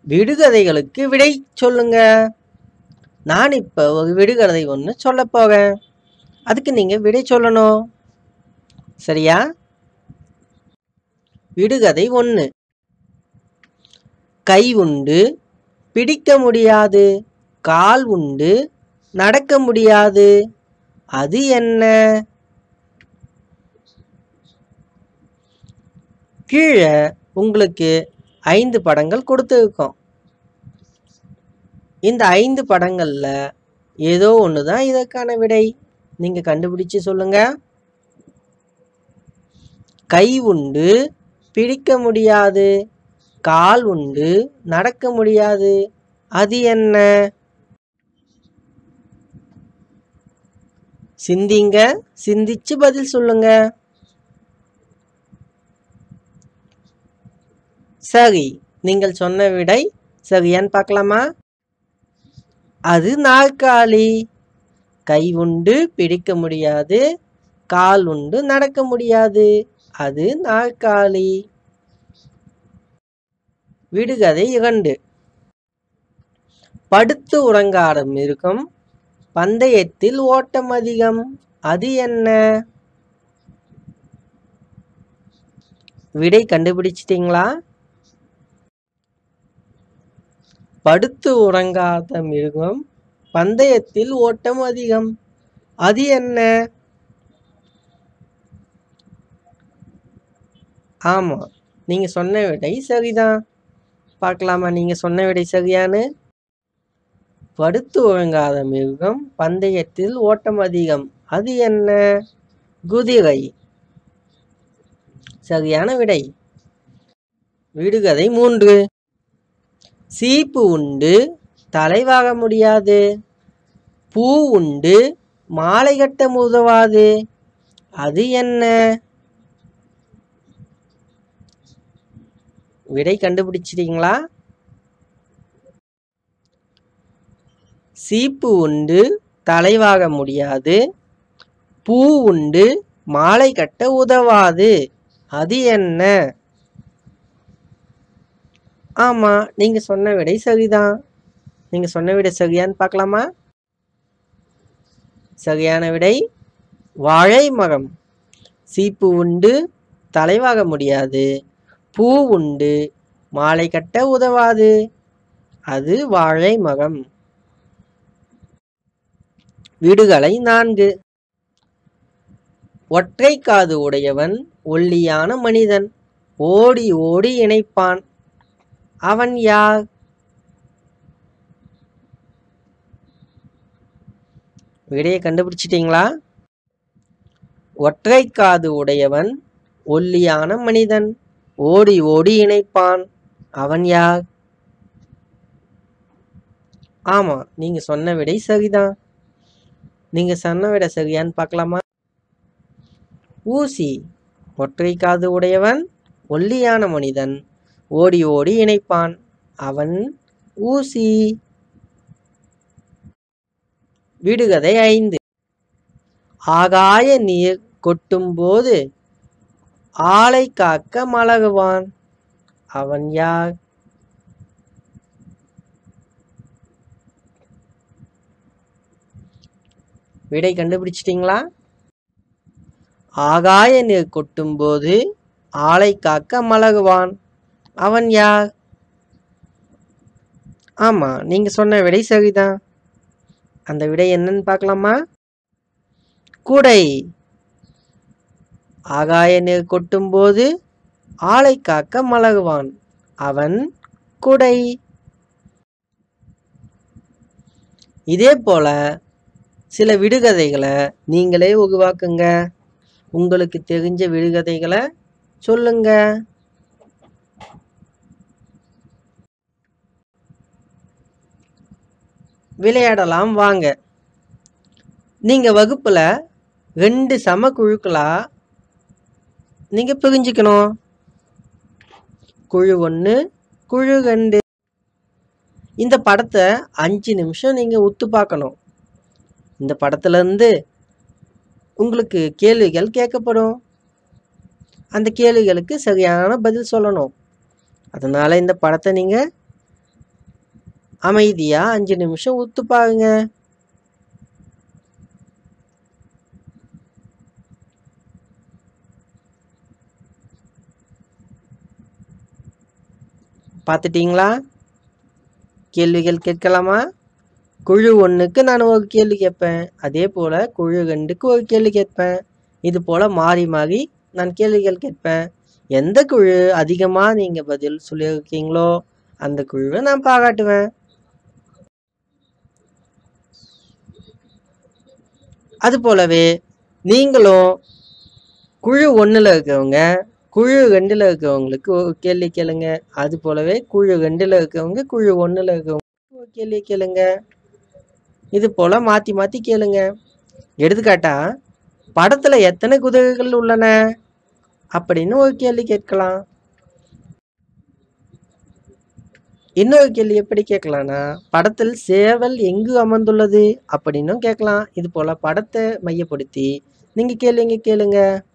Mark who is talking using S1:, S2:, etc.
S1: விடுகதைகளுக்கு விடை சொல்லுங்க நான் இப்போ ஒரு விடுகதை ஒன்று சொல்ல போகிறேன் அதுக்கு நீங்கள் விடை சொல்லணும் சரியா விடுகதை ஒன்று கை உண்டு பிடிக்க முடியாது கால் உண்டு நடக்க முடியாது அது என்ன கீழே உங்களுக்கு ஐந்து படங்கள் கொடுத்துருக்கோம் இந்த ஐந்து படங்களில் ஏதோ ஒன்று தான் இதற்கான விடை நீங்கள் கண்டுபிடிச்சு சொல்லுங்க கை உண்டு பிடிக்க முடியாது கால் உண்டு நடக்க முடியாது அது என்ன சிந்திங்க சிந்திச்சு பதில் சொல்லுங்க சரி நீங்கள் சொன்ன விடை சரியான்னு பார்க்கலாமா அது நாற்காலி கை உண்டு பிடிக்க முடியாது கால் உண்டு நடக்க முடியாது அது நாற்காலி விடுகதை இரண்டு படுத்து உறங்காடும் இருக்கும் பந்தயத்தில் ஓட்டம் அதிகம் அது என்ன விடை கண்டுபிடிச்சிட்டீங்களா படுத்து உறங்காத மிருகம் பந்தயத்தில் ஓட்டம் அதிகம் அது என்ன ஆமாம் நீங்கள் சொன்ன விடை சரிதான் பார்க்கலாமா நீங்கள் சொன்ன விடை சரியான்னு படுத்து உறங்காத மிருகம் பந்தயத்தில் ஓட்டம் அதிகம் அது என்ன குதிரை சரியான விடை விடுகதை மூன்று சீப்பு உண்டு தலைவாக முடியாது பூ உண்டு மாலை கட்ட உதவாது அது என்ன விடை கண்டுபிடிச்சிட்டீங்களா சீப்பு உண்டு தலைவாக முடியாது பூ உண்டு மாலை கட்ட உதவாது அது என்ன ஆமாம் நீங்கள் சொன்ன விடை சரிதான் நீங்கள் சொன்ன விடை சரியான்னு பார்க்கலாமா சரியான விடை வாழை மரம் சீப்பு உண்டு தலைவாக முடியாது பூ உண்டு மாலை கட்ட உதவாது அது வாழை மரம் வீடுகளை நான்கு ஒற்றை காது உடையவன் ஒல்லியான மனிதன் ஓடி ஓடி இணைப்பான் அவன் யார் விடையை கண்டுபிடிச்சிட்டீங்களா ஒற்றை காது உடையவன் ஒல்லியான மனிதன் ஓடி ஓடி இணைப்பான் அவன் யார் ஆமா நீங்க சொன்ன விடை சரிதான் நீங்க சொன்ன விடை சரியான்னு பார்க்கலாமா ஊசி ஒற்றை காது உடையவன் ஒல்லியான மனிதன் ஓடி ஓடி இணைப்பான் அவன் ஊசி விடுகதை ஐந்து ஆகாய நீர் கொட்டும்போது ஆளை காக்க மலகுவான் அவன் யார் விடை கண்டுபிடிச்சிட்டிங்களா ஆகாய நீர் கொட்டும்போது ஆளை காக்க மலகுவான் அவன் யார் ஆமா நீங்க சொன்ன விடை சரிதான் அந்த விடை என்னன்னு பார்க்கலாமா குடை ஆகாய நீர் கொட்டும்போது ஆளை காக்க மலகுவான் அவன் குடை இதே போல சில விடுகதைகளை நீங்களே உருவாக்குங்க உங்களுக்கு தெரிஞ்ச விடுகதைகளை சொல்லுங்க விளையாடலாம் வாங்க நீங்க வகுப்புல ரெண்டு சம குழுக்களா நீங்க பிரிஞ்சுக்கணும் குழு ஒன்று குழு ரெண்டு இந்த படத்தை அஞ்சு நிமிஷம் நீங்க உத்து பார்க்கணும் இந்த படத்துல இருந்து உங்களுக்கு கேள்விகள் கேட்கப்படும் அந்த கேள்விகளுக்கு சரியான பதில் சொல்லணும் அதனால இந்த படத்தை நீங்க அமைதியா அஞ்சு நிமிஷம் உத்து பாருங்க பார்த்துட்டீங்களா கேள்விகள் கேட்கலாமா குழு ஒன்றுக்கு நான் ஒரு கேள்வி கேட்பேன் அதே போல் குழு ரெண்டுக்கு ஒரு கேள்வி கேட்பேன் இது போல் மாறி மாறி நான் கேள்விகள் கேட்பேன் எந்த குழு அதிகமாக நீங்கள் பதில் சொல்லியிருக்கீங்களோ அந்த குழுவை நான் பாராட்டுவேன் அது போலவே நீங்களும் குழு ஒன்றில் இருக்கிறவங்க குழு ரெண்டில் இருக்கிறவங்களுக்கு ஒரு கேள்வி கேளுங்க அது போலவே குழு ரெண்டில் இருக்கிறவங்க குழு ஒன்றில் இருக்கிறவங்களுக்கு ஒரு கேள்வி கேளுங்க இது போல் மாற்றி மாற்றி கேளுங்க எடுத்துக்காட்டா படத்தில் எத்தனை குதிரைகள் உள்ளன அப்படின்னு ஒரு கேள்வி கேட்கலாம் இன்னொரு கேள்வி எப்படி கேட்கலாம்னா படத்தில் சேவல் எங்கு அமர்ந்துள்ளது அப்படின்னும் கேட்கலாம் இது போல படத்தை மையப்படுத்தி நீங்க கேளுங்க கேளுங்க